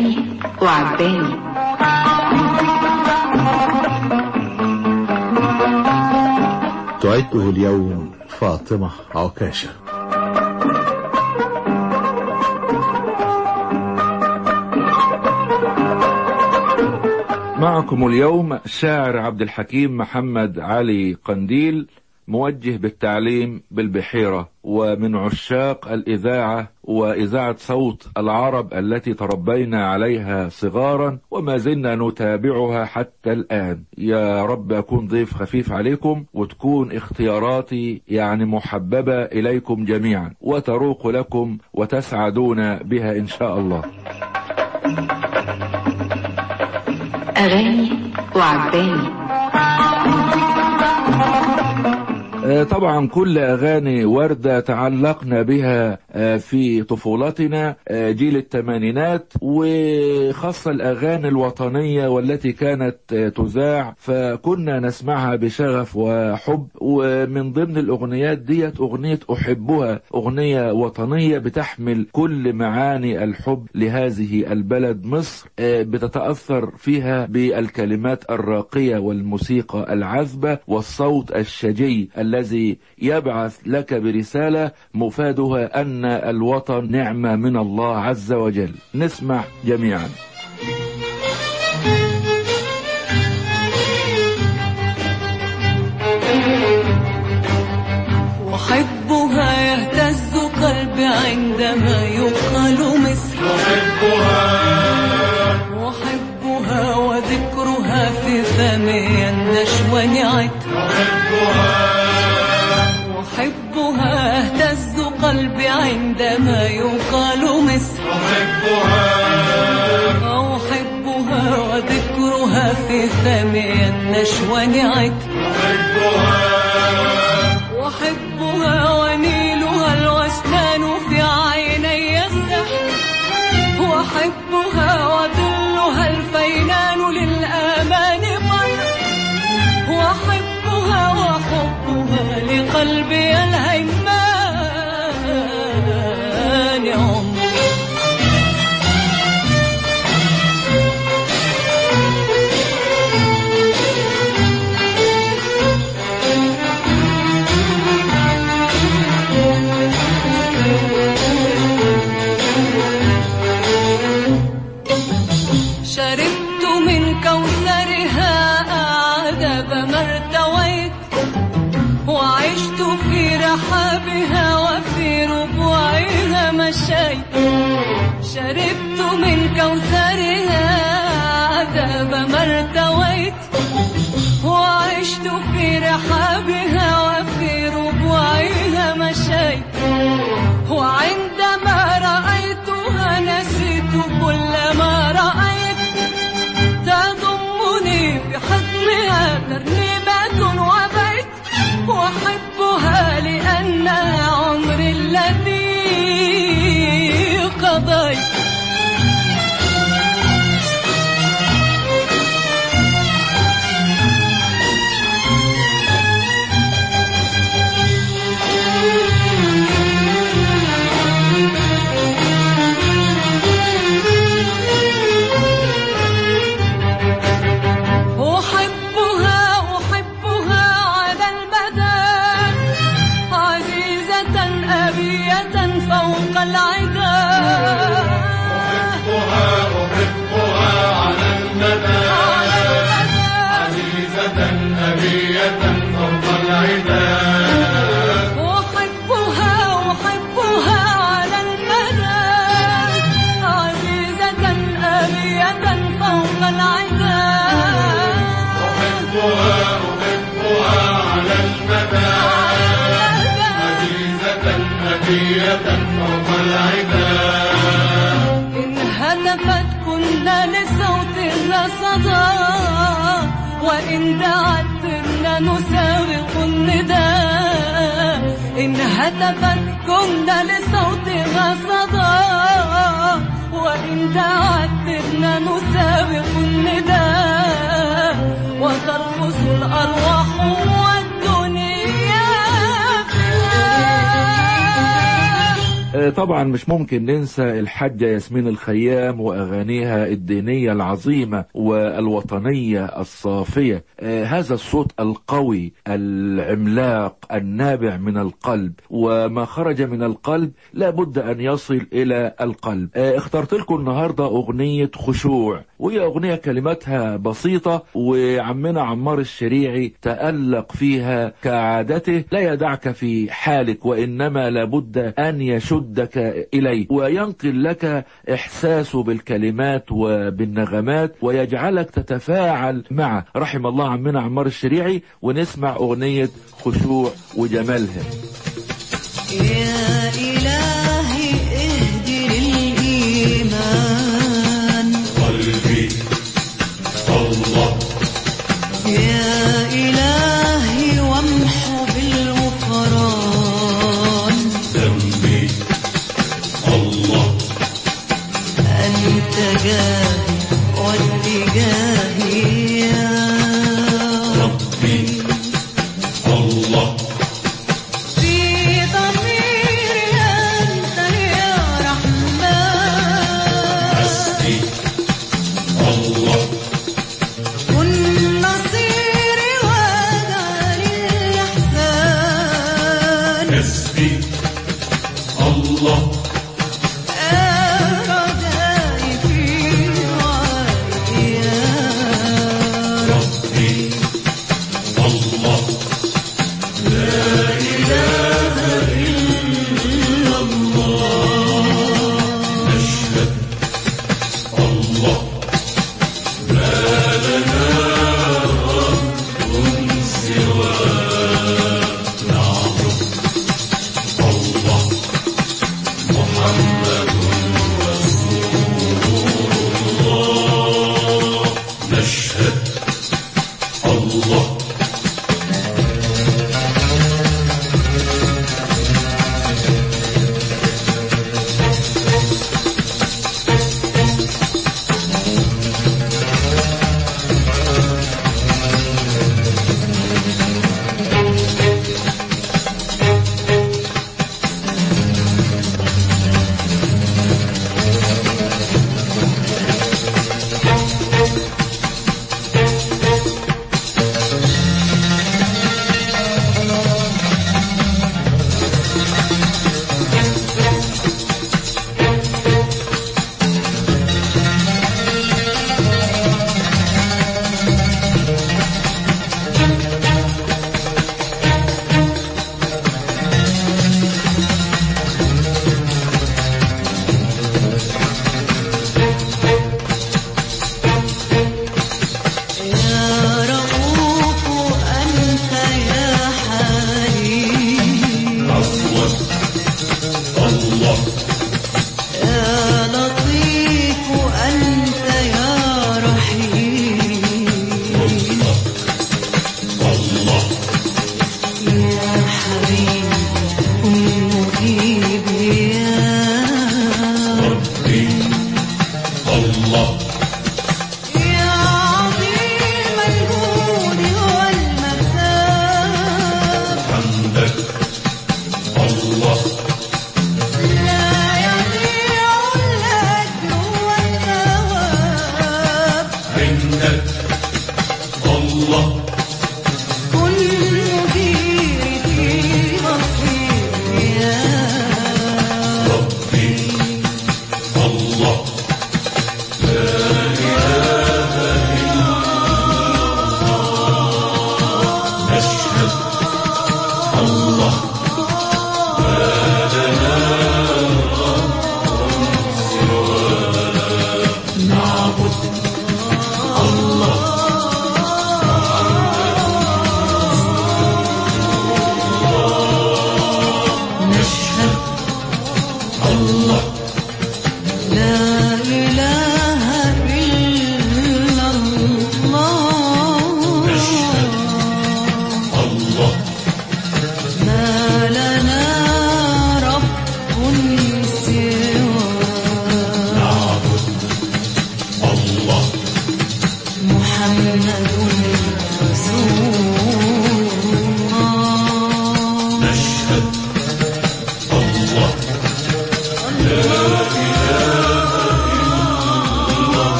أغاني وعباني تعده اليوم فاطمة عكاشة معكم اليوم الشاعر عبد الحكيم محمد علي قنديل موجه بالتعليم بالبحيرة ومن عشاق الإذاعة وإذاعة صوت العرب التي تربينا عليها صغارا وما زلنا نتابعها حتى الآن يا رب أكون ضيف خفيف عليكم وتكون اختياراتي يعني محببة إليكم جميعا وتروق لكم وتسعدون بها إن شاء الله أغاني وعباني آه، طبعا كل اغاني ورده تعلقنا بها آه، في طفولتنا آه، جيل الثمانينات وخاصه الاغاني الوطنيه والتي كانت تذاع فكنا نسمعها بشغف وحب ومن ضمن الاغنيات ديت اغنيه احبها اغنيه وطنيه بتحمل كل معاني الحب لهذه البلد مصر بتتاثر فيها بالكلمات الراقيه والموسيقى العذبه والصوت الشجي الذي يبعث لك برسالة مفادها أن الوطن نعمة من الله عز وجل نسمع جميعا أحبها يهتز قلبي عندما يقال مصر أحبها وذكرها في فمي النشوى نعت أحبها اهتز قلبي عندما يقال مصر أحبها وذكرها في فمي النشوى نعت أحبها ونيلها الوسنان في عيني السحر وأحبها وظلها الفينان للآمان قدر وأحبها وحبها لقلبي الهيمان عمر شربت من كوثرها أعذب ما ارتويت وعشت في رحابها وفي ربوعها مشيت شربت من كوثرها عذاب ما ارتويت وعشت في رحابها وفي ربوعها مشيت وعندما رأيتها نسيت كل ما رأيت تضمني في حضنها ترنيمة وبيت وأحبها لأنها عمري الذي قضيت أحبها أحبها على المدى عزيزة أبية فوق العدا أحبها أحبها على المدى عزيزة أبية فوق العدا أحبها أحبها على المدى عزيزة أبية فوق العدا أحبها أحبها على المدى عزيزة أبية فوق العدا إن هتفت كنا لصوتها صدى وإن دعت كنا نسابق النداء إن هتفت كنا لصوتها صدى وإن دعت كنا نسابق النداء وترقص الأرواح والدنيا فيها آه، طبعا مش ممكن ننسى الحاجة ياسمين الخيام وأغانيها الدينية العظيمة والوطنية الصافية آه، هذا الصوت القوي العملاق النابع من القلب وما خرج من القلب لا بد أن يصل إلى القلب آه، اخترت لكم النهاردة أغنية خشوع وهي أغنية كلماتها بسيطة وعمنا عمار الشريعي تألق فيها كعادته لا يدعك في حالك وإنما لابد أن يشدك إليه وينقل لك إحساسه بالكلمات وبالنغمات ويجعلك تتفاعل معه رحم الله عمنا عمار الشريعي ونسمع أغنية خشوع وجمالها يا إلهي اهدي للإيمان قلبي الله يا إلهي وامحو بالغفران ذنبي الله أنت جاهي واتجاهي يا ربي الله في ضميري أنت يا رحمن حسبي الله كن نصيري واجعل الإحسان حسبي الله رجائي في وعدك يا ربي الله نشهد الله ما لنا رب سواه نعبد الله محمد رسول الله نشهد الله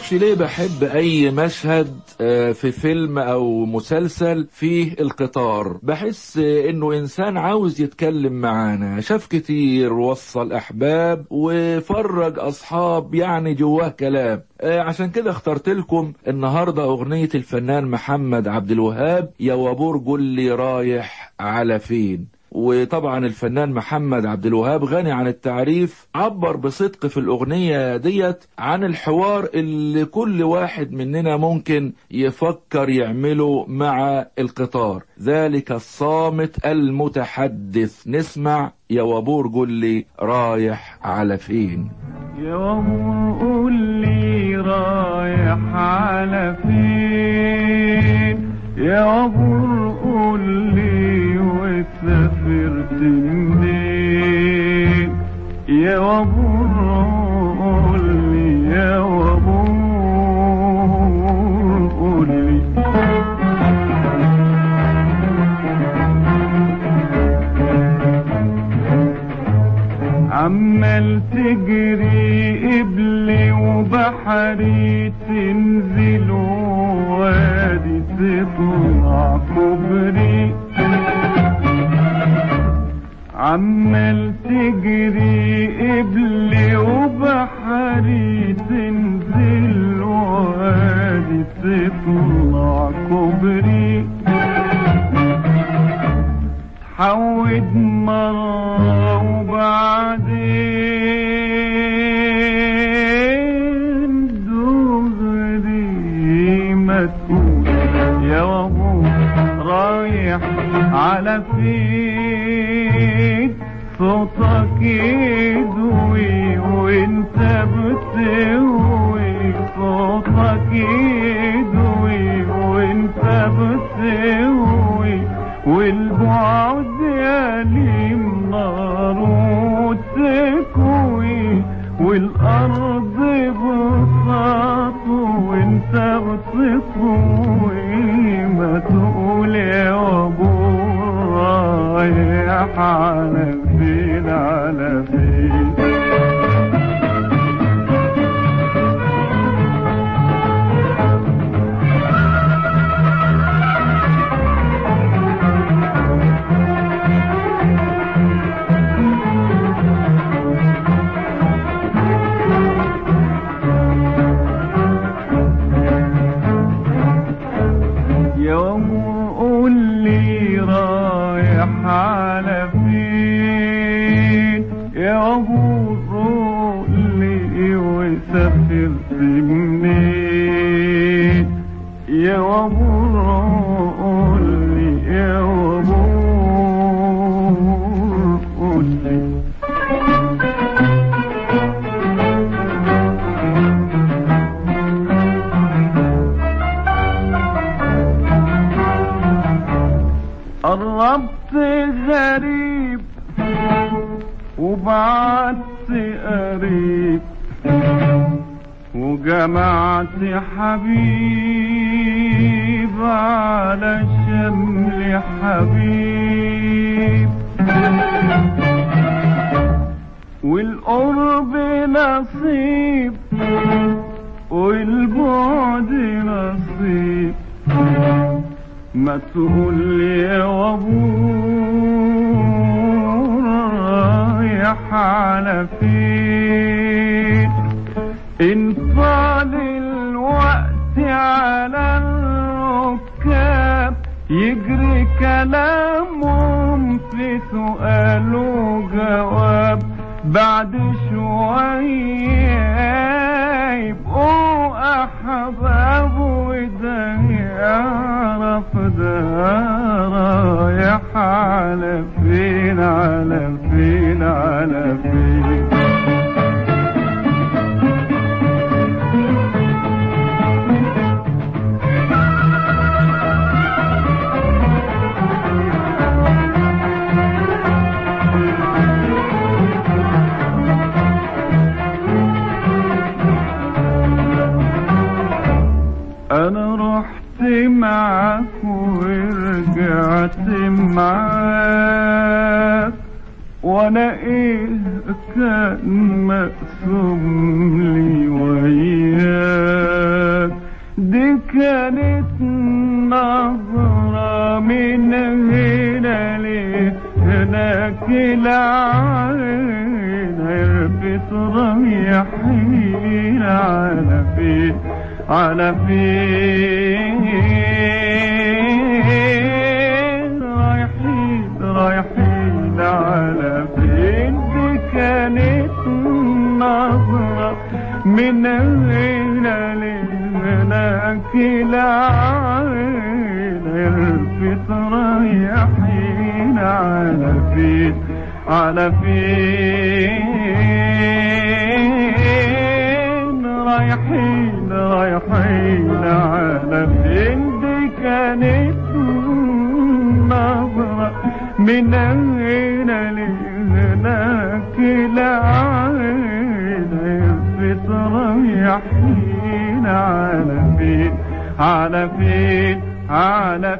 معرفش ليه بحب اي مشهد آه، في فيلم او مسلسل فيه القطار بحس آه، انه انسان عاوز يتكلم معانا شاف كتير وصل احباب وفرج اصحاب يعني جواه كلام آه، عشان كده اخترت لكم النهارده اغنيه الفنان محمد عبد الوهاب يا وابور قول لي رايح على فين وطبعا الفنان محمد عبد الوهاب غني عن التعريف عبر بصدق في الأغنية ديت عن الحوار اللي كل واحد مننا ممكن يفكر يعمله مع القطار ذلك الصامت المتحدث نسمع يا وابور قول لي رايح على فين يا وامور قول لي رايح على فين يا وامور قول لي وسافرت منين يا وامور قول لي يا وامور قول لي عمال تجري قبلي وبحري تنزل وادي تطلع كوبري عمال تجري قبلي وبحري تنزل وادي تطلع كوبري حود مرة وبعدين دغري ما تقول يا وابو رايح على فين صوتك يدوي وانت بتهوي صوتك يدوي وانت بتهوي والبعد يليم نار وتكوي والارض بساط وانت بتطوي ما تقول يا ابو رايح على فين على فين يوم قول لي رايح على فين يا ابو قول لي وسافرت منين يا ابو قول لي يا ابو قول لي قربت غريب وبعدت قريب وجمعت حبيب على شمل حبيب والقرب نصيب والبعد نصيب ما تقول لي يا وابور رايح على فين ان طال الوقت على الركاب يجري كلامهم في سؤال وجواب بعد شوية يبقوا أحباب وده يعرف ده رايح على فين على فين على فين انا رحت معاك ورجعت معاك وانا ايه كان مقسوم لي وياك دي كانت نظرة من هنا لهناك العين عرفت رايحين على فين على فين رايحين رايحين على فين دي كانت نظرة من هنا لهناك العين عرفت رايحين على فين على فين رايحين رايحين على فين دي كانت نظرة من هنا لهناك العين عرفت رايحين على فين على فين على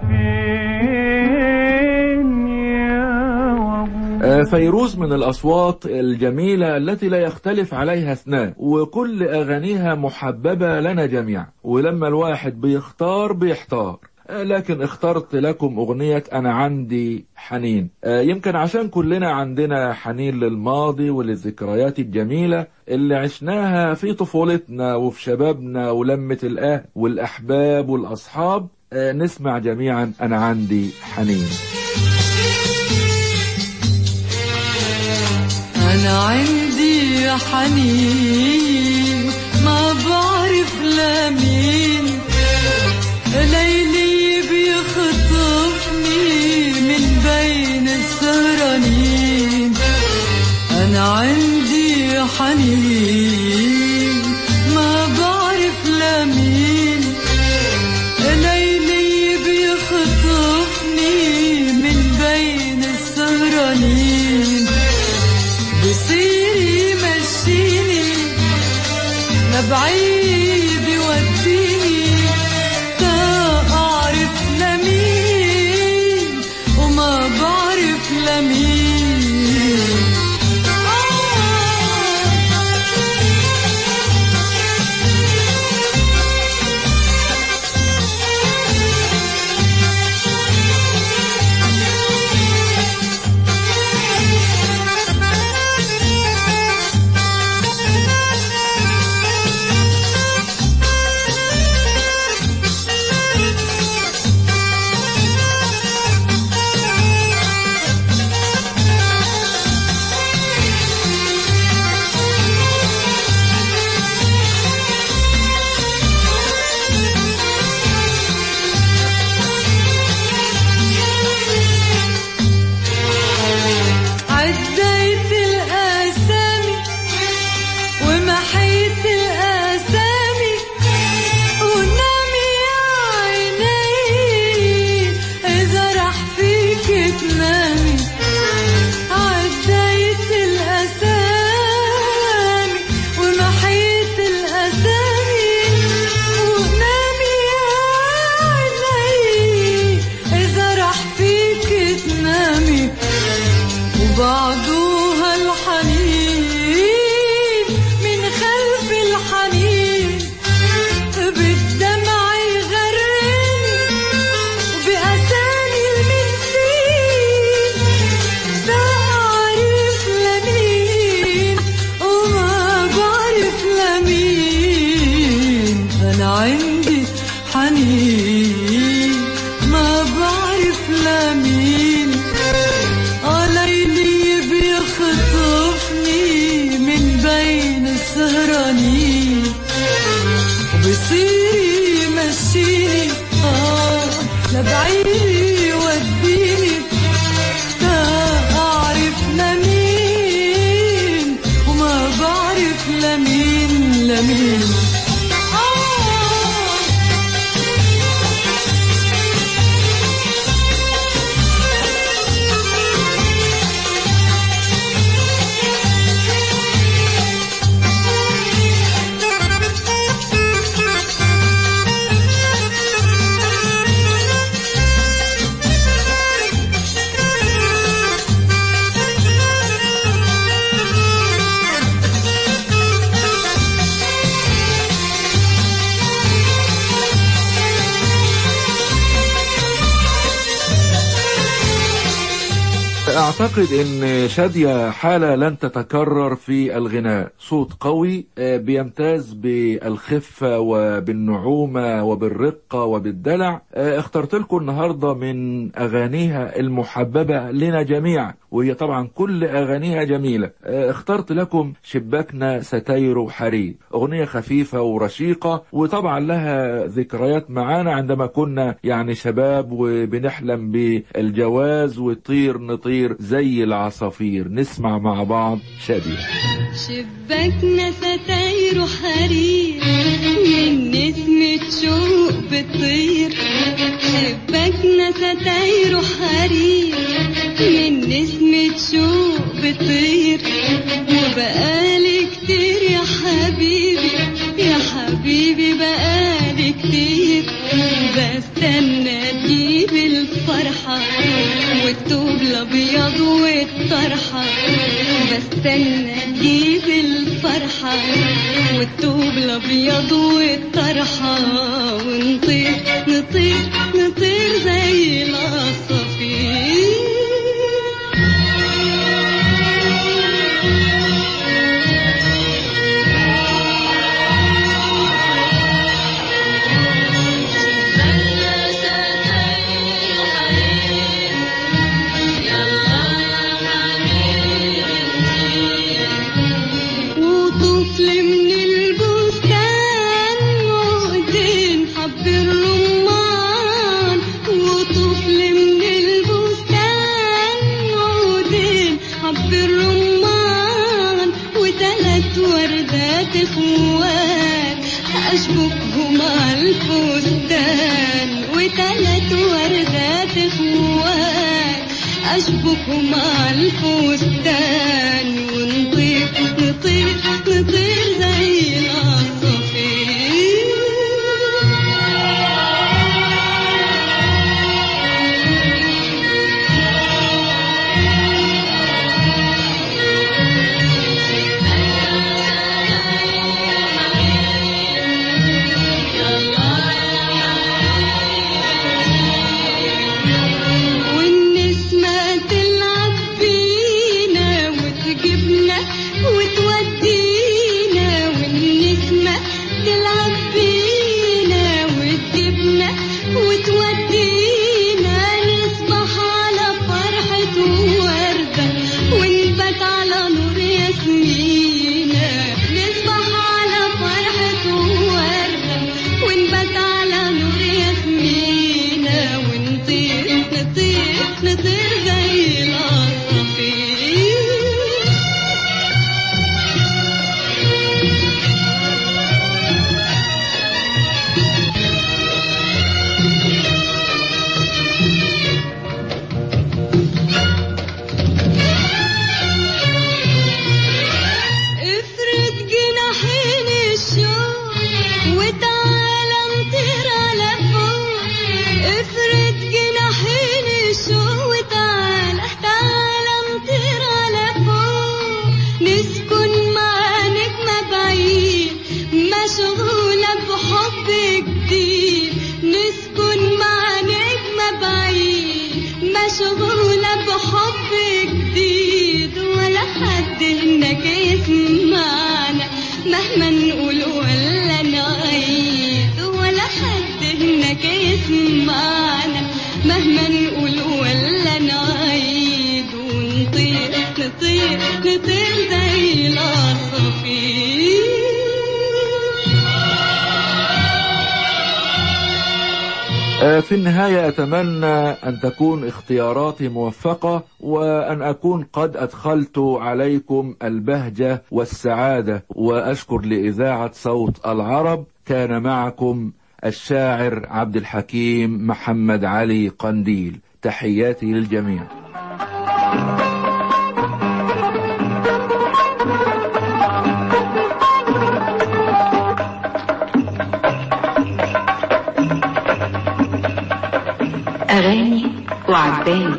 فين يا وابو آه، فيروز من الأصوات الجميلة التي لا يختلف عليها اثنان وكل أغانيها محببة لنا جميعا ولما الواحد بيختار بيحتار آه، لكن اخترت لكم أغنية أنا عندي حنين آه، يمكن عشان كلنا عندنا حنين للماضي وللذكريات الجميلة اللي عشناها في طفولتنا وفي شبابنا ولمة الأهل والأحباب والأصحاب آه، نسمع جميعا أنا عندي حنين أنا عندي حنين ما بعرف لمين ليلي بيخطفني من بين السهرانين أنا عندي حنين ما بعرف لمين ليلي بيخطفني من بين السهرانين بصير يمشيني لبعيد يوديني تا أعرف لمين وما بعرف لمين عديت الأسامي ومحيت الأسامي ونامي يا عيني إذا راح فيك تنامي عديت الأسامي ومحيت الأسامي ونامي يا عيني إذا راح فيك تنامي وبعدوها الحنين من خلف الحنين بالدمع يغرني وبأساني المنسين لا أعرف لمين وما بعرف لمين أنا عندي حنين ما بعرف لمين عليلي بيخطفني من بين السهرانين وبصير يمشيني آه لبعيد يوديني تا أعرف لمين وما بعرف لمين لمين آه أعتقد أن شادية حالة لن تتكرر في الغناء صوت قوي آه، بيمتاز بالخفة وبالنعومة وبالرقة وبالدلع آه، اخترت لكم النهاردة من أغانيها المحببة لنا جميعا وهي طبعا كل أغانيها جميلة آه، اخترت لكم شباكنا ستاير حرير أغنية خفيفة ورشيقة وطبعا لها ذكريات معانا عندما كنا يعني شباب وبنحلم بالجواز وطير نطير زي العصافير نسمع مع بعض شادية شباكنا ستاير حرير من نسمة شوق بتطير شباكنا ستاير حرير من نسمة شوق بتطير وبقالي كتير يا حبيبي يا حبيبي بقالي كتير بستنى تجيب الفرحة والثوب الأبيض والطرحة بستنى تجيب الفرحة والثوب الأبيض والطرحة ونطير نطير نطير زي العصافير وطفل من البستان وإيدين حب الرمان وطفل من البستان وإيدين حب الرمان وتلات وردات اخوات اشبكهم على الفستان وتلات وردات اخوات اشبكهم على الفستان ونطير نطير نطير زي العصافير والنسمة تلعب بينا وتجيبنا وتودينا والنسمة تلعب بينا وتجيبنا وتودينا نصبح على فرحة وردة ونبات على نور ياسمينة نصبح على فرحة وردة ونبات على نور ياسمينة ونطير نطير نطير زي العصافير افرد جناحين الشوق وتعالى نطير على فوق افرد جناحين الشوق وتعالى تعالى نطير على فوق نسكن مع نجمة بعيد مشغولة بحب جديد نسكن مع نجمة بعيد مشغولة بحب جديد ولا حد هناك يسمعنا مهما نقول ولا نعيد ولا حد هناك يسمعنا مهما نقول ولا نعيد ونطير نطير نطير زي العصافير آه، في النهاية أتمنى أن تكون اختياراتي موفقة وأن أكون قد أدخلت عليكم البهجة والسعادة وأشكر لإذاعة صوت العرب كان معكم الشاعر عبد الحكيم محمد علي قنديل تحياتي للجميع أغاني وعجباني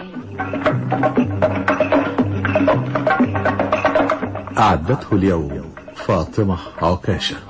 أعدته اليوم فاطمة عكاشة